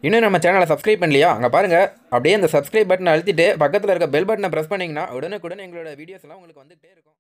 இன்னும் நம்ம சேனலை சப்ஸ்கிரைப் பண்ணலையா அங்கே பாருங்கள் அப்படியே அந்த சப்ஸ்கிரைப் பட்டனை அழுத்திட்டு பக்கத்தில் இருக்க பெல் பட்டனை ப்ரெஸ் பண்ணிங்கன்னா உடனுக்குடன் எங்களோட வீடியோஸ் எல்லாம் உங்களுக்கு வந்துகிட்டே இருக்கும்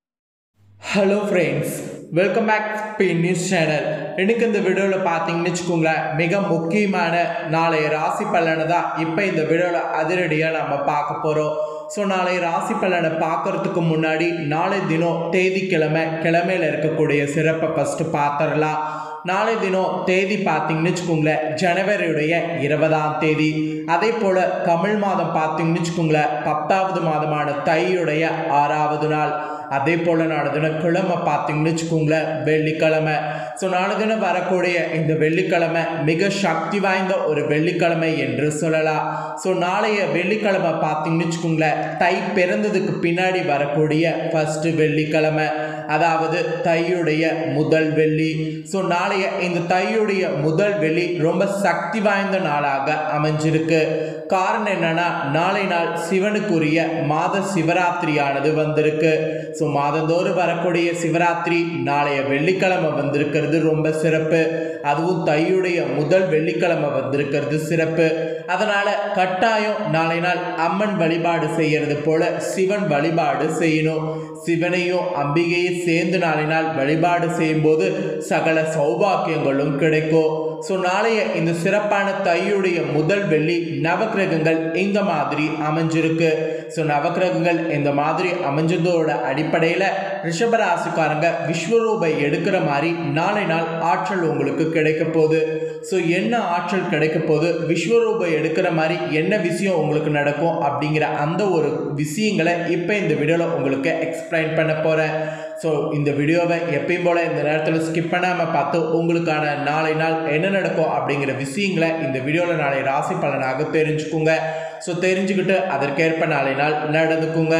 hello friends welcome back B news channel எனக்கு இந்த வீடியோவில் பார்த்தீங்கன்னு வச்சுக்கோங்களேன் மிக முக்கியமான நாளைய ராசி பலனை தான் இப்போ இந்த வீடியோவில் அதிரடியாக நம்ம பார்க்க போகிறோம் ஸோ நாளைய ராசி பலனை பார்க்கறதுக்கு முன்னாடி நாளை தினம் தேதி கிழமை கிழமையில் இருக்கக்கூடிய சிறப்பை ஃபஸ்ட்டு பார்த்துடலாம் நாளை தினம் தேதி பார்த்தீங்கன்னு வச்சுக்கோங்களேன் ஜனவரியுடைய இருபதாம் தேதி அதே போல் தமிழ் மாதம் பார்த்தீங்கன்னு வச்சுக்கோங்களேன் பத்தாவது மாதமான தையுடைய ஆறாவது நாள் அதே போல் நாளை தினம் கிழமை பார்த்தீங்கன்னு வச்சுக்கோங்களேன் வெள்ளிக்கிழமை ஸோ நாளை தினம் வரக்கூடிய இந்த வெள்ளிக்கிழமை மிக சக்தி வாய்ந்த ஒரு வெள்ளிக்கிழமை என்று சொல்லலாம் ஸோ நாளைய வெள்ளிக்கிழமை பார்த்தீங்கன்னு வச்சுக்கோங்களேன் தை பிறந்ததுக்கு பின்னாடி வரக்கூடிய ஃபஸ்ட்டு வெள்ளிக்கிழமை அதாவது தையுடைய முதல் வெள்ளி ஸோ நாளைய இந்த தையுடைய முதல் வெள்ளி ரொம்ப சக்தி வாய்ந்த நாளாக அமைஞ்சிருக்கு காரணம் என்னன்னா நாளை நாள் சிவனுக்குரிய மாத சிவராத்திரியானது வந்திருக்கு ஸோ மாதந்தோறும் வரக்கூடிய சிவராத்திரி நாளைய வெள்ளிக்கிழமை வந்திருக்கிறது ரொம்ப சிறப்பு அதுவும் தையுடைய முதல் வெள்ளிக்கிழமை வந்திருக்கிறது சிறப்பு அதனால கட்டாயம் நாளை நாள் அம்மன் வழிபாடு செய்யறது போல சிவன் வழிபாடு செய்யணும் சிவனையும் அம்பிகையும் சேர்ந்து நாளை நாள் வழிபாடு செய்யும்போது சகல சௌபாக்கியங்களும் கிடைக்கும் ஸோ நாளைய இந்த சிறப்பான தையுடைய முதல் வெள்ளி நவக்கிரகங்கள் இந்த மாதிரி அமைஞ்சிருக்கு ஸோ நவக்கிரகங்கள் இந்த மாதிரி அமைஞ்சதோட அடிப்படையில் ரிஷபராசிக்காரங்க விஸ்வரூபை எடுக்கிற மாதிரி நாளை நாள் ஆற்றல் உங்களுக்கு கிடைக்க போகுது ஸோ என்ன ஆற்றல் கிடைக்க போகுது விஸ்வரூபை எடுக்கிற மாதிரி என்ன விஷயம் உங்களுக்கு நடக்கும் அப்படிங்கிற அந்த ஒரு விஷயங்களை இப்போ இந்த வீடியோவில் உங்களுக்கு எக்ஸ்பிளைன் பண்ண போகிறேன் ஸோ இந்த வீடியோவை எப்பயும் போல் இந்த நேரத்தில் ஸ்கிப் பண்ணாமல் பார்த்து உங்களுக்கான நாளை நாள் என்ன நடக்கும் அப்படிங்கிற விஷயங்களை இந்த வீடியோவில் நாளை ராசி பலனாக தெரிஞ்சுக்குங்க ஸோ தெரிஞ்சுக்கிட்டு அதற்கேற்ப நாளை நாள் நடந்துக்குங்க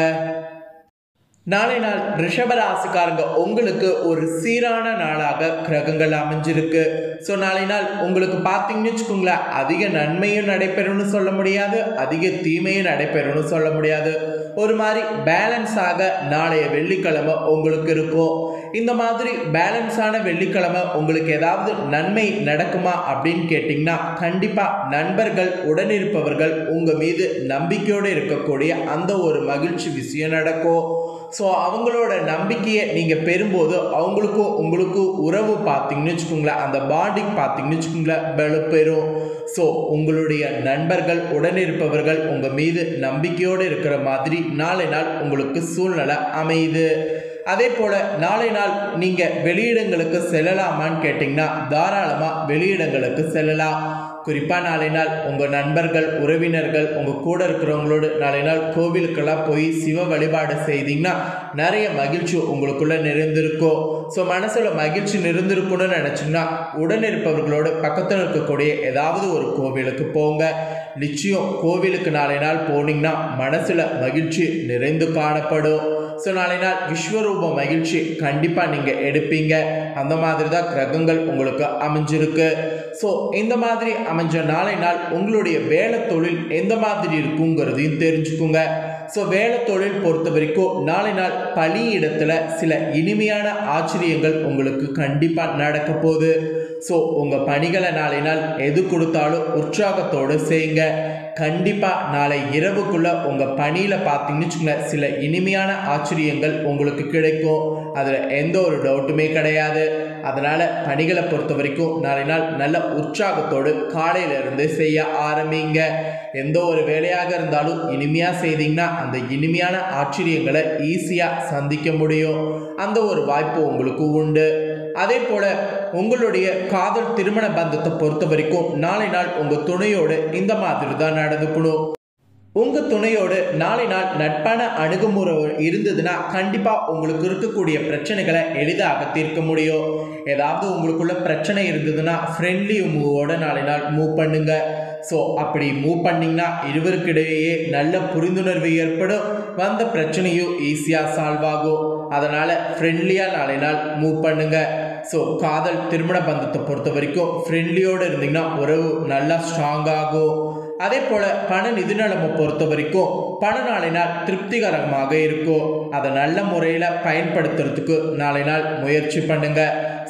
நாளை நாள் ரிஷபராசிக்காரங்க உங்களுக்கு ஒரு சீரான நாளாக கிரகங்கள் அமைஞ்சிருக்கு ஸோ நாளை நாள் உங்களுக்கு பார்த்தீங்கன்னு வச்சுக்கோங்களேன் அதிக நன்மையும் நடைபெறும்னு சொல்ல முடியாது அதிக தீமையும் நடைபெறும்னு சொல்ல முடியாது ஒரு மாதிரி பேலன்ஸாக நாளைய வெள்ளிக்கிழமை உங்களுக்கு இருக்கும் இந்த மாதிரி பேலன்ஸான வெள்ளிக்கிழமை உங்களுக்கு ஏதாவது நன்மை நடக்குமா அப்படின்னு கேட்டிங்கன்னா கண்டிப்பாக நண்பர்கள் உடனிருப்பவர்கள் உங்கள் மீது நம்பிக்கையோடு இருக்கக்கூடிய அந்த ஒரு மகிழ்ச்சி விஷயம் நடக்கும் ஸோ அவங்களோட நம்பிக்கையை நீங்கள் பெறும்போது அவங்களுக்கும் உங்களுக்கும் உறவு பார்த்தீங்கன்னு வச்சுக்கோங்களேன் அந்த பாண்டிங் பார்த்தீங்கன்னு வச்சுக்கோங்களேன் வலுப்பெறும் ஸோ உங்களுடைய நண்பர்கள் உடனிருப்பவர்கள் உங்கள் மீது நம்பிக்கையோடு இருக்கிற மாதிரி நாளை நாள் உங்களுக்கு சூழ்நிலை அமையுது அதே போல் நாளை நாள் நீங்கள் வெளியிடங்களுக்கு செல்லலாமான்னு கேட்டிங்கன்னா தாராளமாக வெளியிடங்களுக்கு செல்லலாம் குறிப்பாக நாளை நாள் உங்கள் நண்பர்கள் உறவினர்கள் உங்கள் கூட இருக்கிறவங்களோடு நாளை நாள் கோவிலுக்கெல்லாம் போய் சிவ வழிபாடு செய்தீங்கன்னா நிறைய மகிழ்ச்சி உங்களுக்குள்ளே நிறைந்திருக்கும் ஸோ மனசில் மகிழ்ச்சி நிறைந்திருக்கும்னு நினச்சிங்கன்னா உடன் இருப்பவர்களோடு பக்கத்தில் இருக்கக்கூடிய ஏதாவது ஒரு கோவிலுக்கு போங்க நிச்சயம் கோவிலுக்கு நாளை நாள் போனீங்கன்னா மனசில் மகிழ்ச்சி நிறைந்து காணப்படும் ஸோ நாளை நாள் விஸ்வரூப மகிழ்ச்சி கண்டிப்பாக நீங்கள் எடுப்பீங்க அந்த மாதிரி தான் கிரகங்கள் உங்களுக்கு அமைஞ்சிருக்கு ஸோ இந்த மாதிரி அமைஞ்ச நாளை நாள் உங்களுடைய வேலை தொழில் எந்த மாதிரி இருக்குங்கிறதையும் தெரிஞ்சுக்குங்க ஸோ வேலை தொழில் பொறுத்த வரைக்கும் நாளை நாள் பணியிடத்தில் சில இனிமையான ஆச்சரியங்கள் உங்களுக்கு கண்டிப்பாக நடக்க போகுது ஸோ உங்கள் பணிகளை நாளை நாள் எது கொடுத்தாலும் உற்சாகத்தோடு செய்யுங்க கண்டிப்பாக நாளை இரவுக்குள்ளே உங்கள் பணியில் பார்த்தீங்கன்னு வச்சுக்கோங்களேன் சில இனிமையான ஆச்சரியங்கள் உங்களுக்கு கிடைக்கும் அதில் எந்த ஒரு டவுட்டுமே கிடையாது அதனால் பணிகளை பொறுத்த வரைக்கும் நாளை நாள் நல்ல உற்சாகத்தோடு காலையிலேருந்து செய்ய ஆரம்பிங்க எந்த ஒரு வேலையாக இருந்தாலும் இனிமையாக செய்தீங்கன்னா அந்த இனிமையான ஆச்சரியங்களை ஈஸியாக சந்திக்க முடியும் அந்த ஒரு வாய்ப்பு உங்களுக்கு உண்டு அதே போல் உங்களுடைய காதல் திருமண பந்தத்தை பொறுத்த வரைக்கும் நாளை நாள் உங்கள் துணையோடு இந்த மாதிரி தான் நடந்துக்கணும் உங்கள் துணையோடு நாளை நாள் நட்பான அணுகுமுறை இருந்ததுன்னா கண்டிப்பாக உங்களுக்கு இருக்கக்கூடிய பிரச்சனைகளை எளிதாக தீர்க்க முடியும் ஏதாவது உங்களுக்குள்ள பிரச்சனை இருந்ததுன்னா ஃப்ரெண்ட்லி மூவோட நாளை நாள் மூவ் பண்ணுங்க ஸோ அப்படி மூவ் பண்ணிங்கன்னா இருவருக்கிடையே நல்ல புரிந்துணர்வு ஏற்படும் வந்த பிரச்சனையும் ஈஸியாக சால்வ் ஆகும் அதனால் ஃப்ரெண்ட்லியாக நாளை நாள் மூவ் பண்ணுங்க ஸோ காதல் திருமண பந்தத்தை பொறுத்த வரைக்கும் ஃப்ரெண்ட்லியோடு இருந்தீங்கன்னா உறவு நல்லா ஸ்ட்ராங் ஆகும் அதே போல் பண நிதி நிலைமை பொறுத்த வரைக்கும் பண நாளை நாள் திருப்திகரமாக இருக்கும் அதை நல்ல முறையில் பயன்படுத்துறதுக்கு நாளை நாள் முயற்சி பண்ணுங்க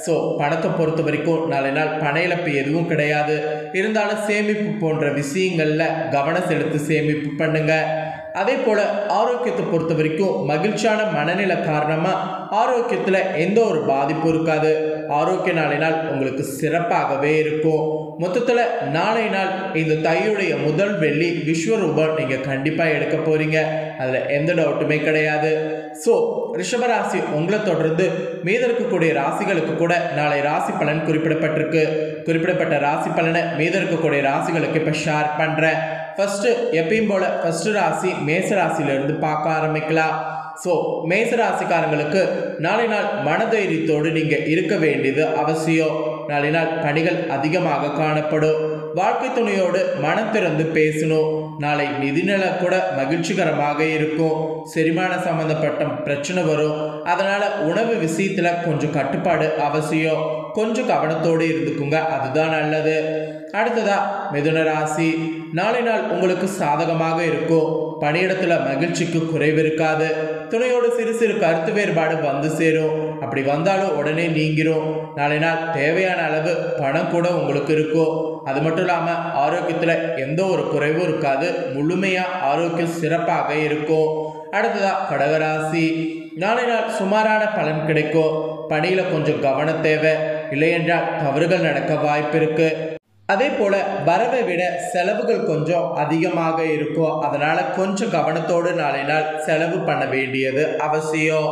ஸோ பணத்தை பொறுத்த வரைக்கும் நாளை நாள் பண இழப்பு எதுவும் கிடையாது இருந்தாலும் சேமிப்பு போன்ற விஷயங்களில் கவனம் செலுத்தி சேமிப்பு பண்ணுங்க அதே போல் ஆரோக்கியத்தை பொறுத்த வரைக்கும் மகிழ்ச்சியான மனநிலை காரணமாக ஆரோக்கியத்தில் எந்த ஒரு பாதிப்பும் இருக்காது ஆரோக்கிய நாளை நாள் உங்களுக்கு சிறப்பாகவே இருக்கும் மொத்தத்தில் நாளை நாள் இந்த தையுடைய முதல் வெள்ளி விஸ்வரூபம் நீங்கள் கண்டிப்பாக எடுக்க போகிறீங்க அதில் எந்த டவுட்டுமே கிடையாது ஸோ ரிஷபராசி உங்களை தொடர்ந்து மீத இருக்கக்கூடிய ராசிகளுக்கு கூட நாளை ராசி பலன் குறிப்பிடப்பட்டிருக்கு குறிப்பிடப்பட்ட ராசி பலனை மீத இருக்கக்கூடிய ராசிகளுக்கு இப்போ ஷேர் பண்ணுறேன் ஃபஸ்ட்டு எப்பயும் போல் ஃபஸ்ட்டு ராசி மேச ராசியிலிருந்து பார்க்க ஆரம்பிக்கலாம் ஸோ மேச ராசிக்காரங்களுக்கு நாளை நாள் மனதைரியத்தோடு நீங்கள் இருக்க வேண்டியது அவசியம் நாளை நாள் பணிகள் அதிகமாக காணப்படும் வாழ்க்கை துணையோடு மனம் திறந்து பேசணும் நாளை நிதிநிலை கூட மகிழ்ச்சிகரமாக இருக்கும் செரிமான சம்பந்தப்பட்ட பிரச்சனை வரும் அதனால உணவு விஷயத்துல கொஞ்சம் கட்டுப்பாடு அவசியம் கொஞ்சம் கவனத்தோடு இருந்துக்குங்க அதுதான் நல்லது அடுத்ததா மிதுன ராசி நாளை நாள் உங்களுக்கு சாதகமாக இருக்கும் பணியிடத்துல மகிழ்ச்சிக்கு குறைவு இருக்காது துணையோடு சிறு சிறு கருத்து வேறுபாடு வந்து சேரும் அப்படி வந்தாலும் உடனே நீங்கிரும் நாளை நாள் தேவையான அளவு பணம் கூட உங்களுக்கு இருக்கும் அது மட்டும் இல்லாமல் ஆரோக்கியத்தில் எந்த ஒரு குறைவும் இருக்காது முழுமையாக ஆரோக்கியம் சிறப்பாக இருக்கும் அடுத்ததா கடகராசி நாளை நாள் சுமாரான பலன் கிடைக்கும் பணியில் கொஞ்சம் கவனம் தேவை இல்லையென்றால் தவறுகள் நடக்க வாய்ப்பு இருக்கு அதே போல வரவை விட செலவுகள் கொஞ்சம் அதிகமாக இருக்கும் அதனால கொஞ்சம் கவனத்தோடு நாளை நாள் செலவு பண்ண வேண்டியது அவசியம்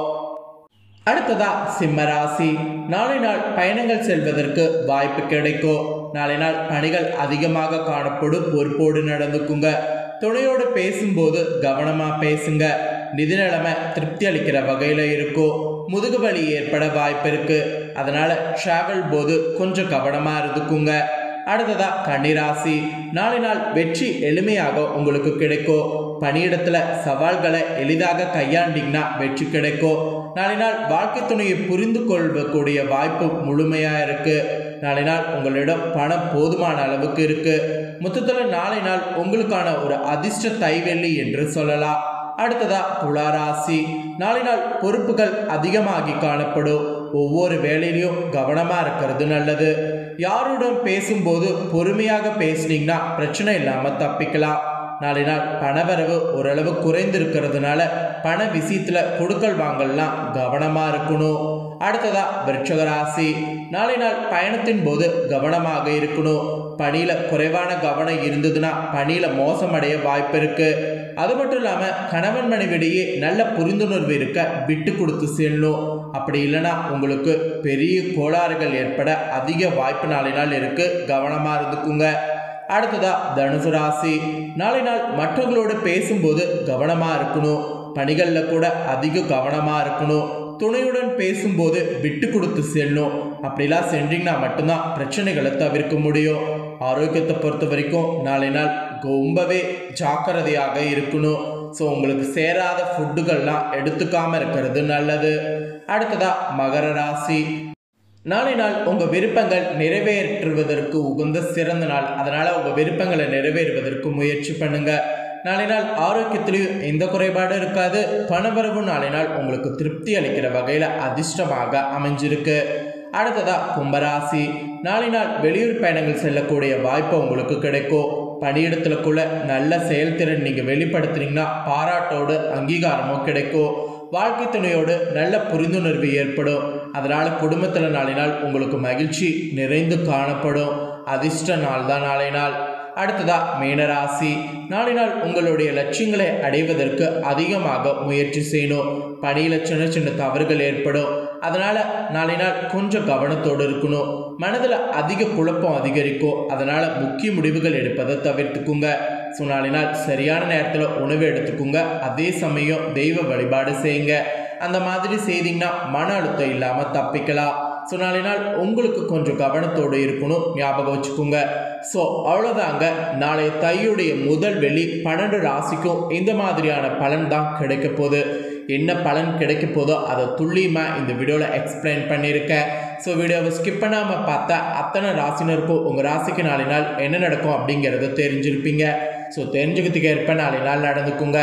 அடுத்ததா சிம்ம ராசி நாளை நாள் பயணங்கள் செல்வதற்கு வாய்ப்பு கிடைக்கும் நாளை நாள் பணிகள் அதிகமாக காணப்படும் பொறுப்போடு நடந்துக்குங்க துணையோடு பேசும்போது கவனமாக பேசுங்க நிதி நிலைமை திருப்தி அளிக்கிற வகையில் இருக்கும் முதுகு வலி ஏற்பட வாய்ப்பு இருக்கு அதனால டிராவல் போது கொஞ்சம் கவனமாக இருந்துக்குங்க அடுத்ததா கன்னிராசி நாளை நாள் வெற்றி எளிமையாக உங்களுக்கு கிடைக்கும் பணியிடத்துல சவால்களை எளிதாக கையாண்டிங்கன்னா வெற்றி கிடைக்கும் நாளை நாள் வாழ்க்கை துணையை புரிந்து கொள்ளக்கூடிய வாய்ப்பு முழுமையா இருக்கு நாளை நாள் உங்களிடம் பணம் போதுமான அளவுக்கு இருக்கு மொத்தத்தில் நாளை நாள் உங்களுக்கான ஒரு அதிர்ஷ்ட தைவெள்ளி என்று சொல்லலாம் அடுத்ததா துளாராசி நாளை நாள் பொறுப்புகள் அதிகமாகி காணப்படும் ஒவ்வொரு வேலையிலையும் கவனமாக இருக்கிறது நல்லது யாருடன் பேசும்போது பொறுமையாக பேசுனீங்கன்னா பிரச்சனை இல்லாமல் தப்பிக்கலாம் நாளை நாள் பணவரவு ஓரளவு குறைந்திருக்கிறதுனால பண விஷயத்தில் கொடுக்கல் வாங்கல்லாம் கவனமாக இருக்கணும் அடுத்ததா விருட்சக ராசி நாளை நாள் பயணத்தின் போது கவனமாக இருக்கணும் பணியில் குறைவான கவனம் இருந்ததுன்னா பணியில் மோசமடைய வாய்ப்பு இருக்கு அது மட்டும் இல்லாமல் கணவன் மனைவிடையே நல்ல புரிந்துணர்வு இருக்க விட்டு கொடுத்து செல்லணும் அப்படி இல்லைன்னா உங்களுக்கு பெரிய கோளாறுகள் ஏற்பட அதிக வாய்ப்பு நாளை நாள் இருக்கு கவனமாக இருந்துக்குங்க அடுத்ததா தனுசு ராசி நாளை நாள் மற்றவங்களோடு பேசும்போது கவனமாக இருக்கணும் பணிகளில் கூட அதிக கவனமாக இருக்கணும் துணையுடன் பேசும்போது விட்டு கொடுத்து செல்லணும் அப்படிலாம் சென்றீங்கன்னா மட்டும்தான் பிரச்சனைகளை தவிர்க்க முடியும் ஆரோக்கியத்தை பொறுத்த வரைக்கும் நாளை நாள் ரொம்பவே ஜாக்கிரதையாக இருக்கணும் ஸோ உங்களுக்கு சேராத ஃபுட்டுகள்லாம் எடுத்துக்காம இருக்கிறது நல்லது அடுத்ததா மகர ராசி நாளை நாள் உங்கள் விருப்பங்கள் நிறைவேற்றுவதற்கு உகந்த சிறந்த நாள் அதனால் உங்கள் விருப்பங்களை நிறைவேறுவதற்கு முயற்சி பண்ணுங்க நாளை நாள் ஆரோக்கியத்திலையும் எந்த குறைபாடும் இருக்காது பணவரவு நாளை நாள் உங்களுக்கு திருப்தி அளிக்கிற வகையில் அதிர்ஷ்டமாக அமைஞ்சிருக்கு அடுத்ததா கும்பராசி நாளை நாள் வெளியூர் பயணங்கள் செல்லக்கூடிய வாய்ப்பு உங்களுக்கு கிடைக்கும் பணியிடத்துல கூட நல்ல செயல்திறன் நீங்கள் வெளிப்படுத்துனீங்கன்னா பாராட்டோடு அங்கீகாரமும் கிடைக்கும் வாழ்க்கை துணையோடு நல்ல புரிந்துணர்வு ஏற்படும் அதனால் குடும்பத்தில் நாளை நாள் உங்களுக்கு மகிழ்ச்சி நிறைந்து காணப்படும் அதிர்ஷ்ட நாள் தான் நாளை நாள் அடுத்ததா மீனராசி நாளை நாள் உங்களுடைய லட்சியங்களை அடைவதற்கு அதிகமாக முயற்சி செய்யணும் பணியில் சின்ன சின்ன தவறுகள் ஏற்படும் அதனால் நாளை நாள் கொஞ்சம் கவனத்தோடு இருக்கணும் மனதில் அதிக குழப்பம் அதிகரிக்கும் அதனால் முக்கிய முடிவுகள் எடுப்பதை தவிர்த்துக்குங்க ஸோ நாளை நாள் சரியான நேரத்தில் உணவு எடுத்துக்குங்க அதே சமயம் தெய்வ வழிபாடு செய்யுங்க அந்த மாதிரி செய்தீங்கன்னா மன அழுத்தம் இல்லாமல் தப்பிக்கலாம் ஸோ நாளை நாள் உங்களுக்கு கொஞ்சம் கவனத்தோடு இருக்கணும் ஞாபகம் வச்சுக்கோங்க ஸோ அவ்வளோதாங்க நாளைய தையுடைய முதல் வெள்ளி பன்னெண்டு ராசிக்கும் இந்த மாதிரியான பலன் தான் கிடைக்க போகுது என்ன பலன் கிடைக்க போதோ அதை துல்லியமாக இந்த வீடியோவில் எக்ஸ்பிளைன் பண்ணியிருக்கேன் ஸோ வீடியோவை ஸ்கிப் பண்ணாமல் பார்த்தா அத்தனை ராசினருக்கும் உங்கள் ராசிக்கு நாளை நாள் என்ன நடக்கும் அப்படிங்கிறத தெரிஞ்சிருப்பீங்க ஸோ தெரிஞ்சுக்கிறதுக்கு ஏற்ப நாளை நாள் நடந்துக்குங்க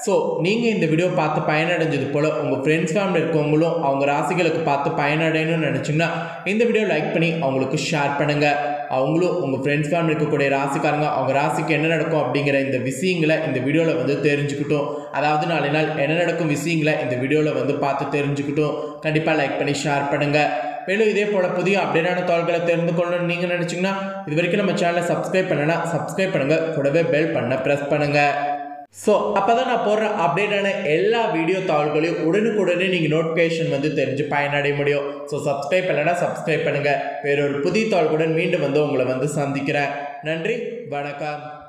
ஸோ நீங்கள் இந்த வீடியோ பார்த்து பயனடைஞ்சது போல் உங்கள் ஃப்ரெண்ட்ஸ் ஃபேமிலி இருக்கவங்களும் அவங்க ராசிகளுக்கு பார்த்து பயனடையணும்னு நினச்சிங்கன்னா இந்த வீடியோ லைக் பண்ணி அவங்களுக்கு ஷேர் பண்ணுங்கள் அவங்களும் உங்கள் ஃப்ரெண்ட்ஸ் ஃபேமிலி இருக்கக்கூடிய ராசிக்காரங்க அவங்க ராசிக்கு என்ன நடக்கும் அப்படிங்கிற இந்த விஷயங்களை இந்த வீடியோவில் வந்து தெரிஞ்சுக்கிட்டோம் அதாவது நாளை நாள் என்ன நடக்கும் விஷயங்களை இந்த வீடியோவில் வந்து பார்த்து தெரிஞ்சுக்கிட்டோம் கண்டிப்பாக லைக் பண்ணி ஷேர் பண்ணுங்கள் மேலும் இதே போல் புதிய அப்டேட்டான தகவல்களை தெரிந்து கொள்ளணும்னு நீங்கள் நினச்சிங்கன்னா இது வரைக்கும் நம்ம சேனலை சப்ஸ்கிரைப் பண்ணனா சப்ஸ்கிரைப் பண்ணுங்கள் கூடவே பெல் பண்ண ப்ரெஸ் பண்ணுங்கள் ஸோ அப்போ தான் நான் போடுற அப்டேட்டான எல்லா வீடியோ தகவல்களையும் உடனுக்குடனே நீங்கள் நோட்டிஃபிகேஷன் வந்து தெரிஞ்சு பயனடைய முடியும் ஸோ சப்ஸ்கிரைப் பண்ணலைன்னா சப்ஸ்கிரைப் பண்ணுங்கள் வேறொரு புதிய தகவல்களுடன் மீண்டும் வந்து உங்களை வந்து சந்திக்கிறேன் நன்றி வணக்கம்